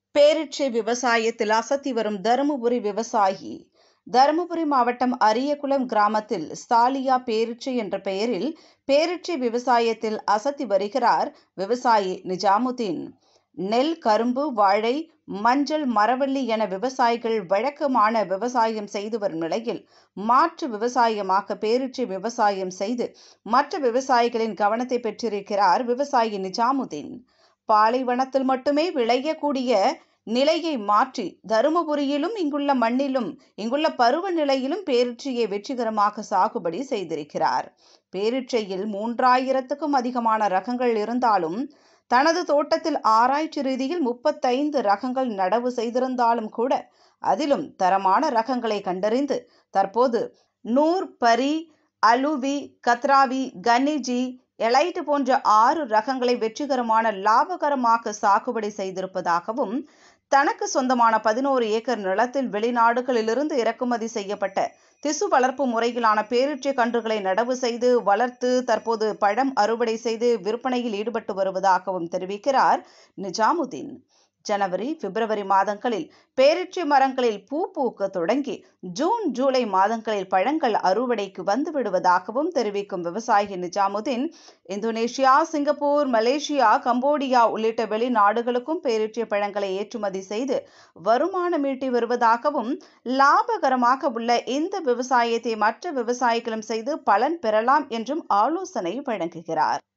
பேரீட்சை விவசாயத்தில் அசத்தி வரும் தருமபுரி விவசாயி தருமபுரி மாவட்டம் அரியகுளம் கிராமத்தில் ஸ்தாலியா பேரீட்சை என்ற பெயரில் பேரீட்சை விவசாயத்தில் அசத்தி வருகிறார் விவசாயி நிஜாமுதீன் நெல் கரும்பு வாழை மஞ்சள் மரவள்ளி என விவசாயிகள் வழக்கமான விவசாயம் செய்து வரும் நிலையில் மாற்று விவசாயமாக பேரீட்சை விவசாயம் செய்து மற்ற விவசாயிகளின் கவனத்தை பெற்றிருக்கிறார் விவசாயி நிஜாமுதீன் பாலைவனத்தில் மட்டுமே விளையக்கூடிய நிலையை மாற்றி தருமபுரியிலும் இங்குள்ள மண்ணிலும் இங்குள்ள பருவநிலையிலும் பேரீட்சையை வெற்றிகரமாக சாகுபடி செய்திருக்கிறார் பேரீட்சையில் மூன்றாயிரத்துக்கும் அதிகமான ரகங்கள் இருந்தாலும் தனது தோட்டத்தில் ஆராய்ச்சி ரீதியில் முப்பத்தைந்து ரகங்கள் நடவு செய்திருந்தாலும் கூட அதிலும் தரமான ரகங்களை கண்டறிந்து தற்போது நூர் பரி அலுவி கத்ராவி கன்னிஜி எலைட் போன்ற ஆறு ரகங்களை வெற்றிகரமான லாபகரமாக சாகுபடி செய்திருப்பதாகவும் தனக்கு சொந்தமான பதினோரு ஏக்கர் நிலத்தில் வெளிநாடுகளிலிருந்து இறக்குமதி செய்யப்பட்ட திசு வளர்ப்பு முறையிலான பேரீட்சை கன்றுகளை நடவு செய்து வளர்த்து தற்போது பழம் அறுவடை செய்து விற்பனையில் ஈடுபட்டு வருவதாகவும் தெரிவிக்கிறார் நிஜாமுதீன் ஜனவரி பிப்ரவரி மாதங்களில் பேரீட்சை மரங்களில் பூ பூக்க தொடங்கி ஜூன் ஜூலை மாதங்களில் பழங்கள் அறுவடைக்கு வந்து விடுவதாகவும் தெரிவிக்கும் விவசாயி Nizamuddin Indonesia Singapore Malaysia Cambodia உள்ளிட்ட வெளிநாடுகளுக்கும் பேரீட்சை பழங்களை ஏற்றுமதி செய்து வருமானம் ஈட்டி வருவதாகவும் லாபகரமாக உள்ள இந்த விவசாயத்தை மற்ற விவசாயிகளும் செய்து பலன் பெறலாம் என்றும் ஆலோசனை வழங்குகிறார்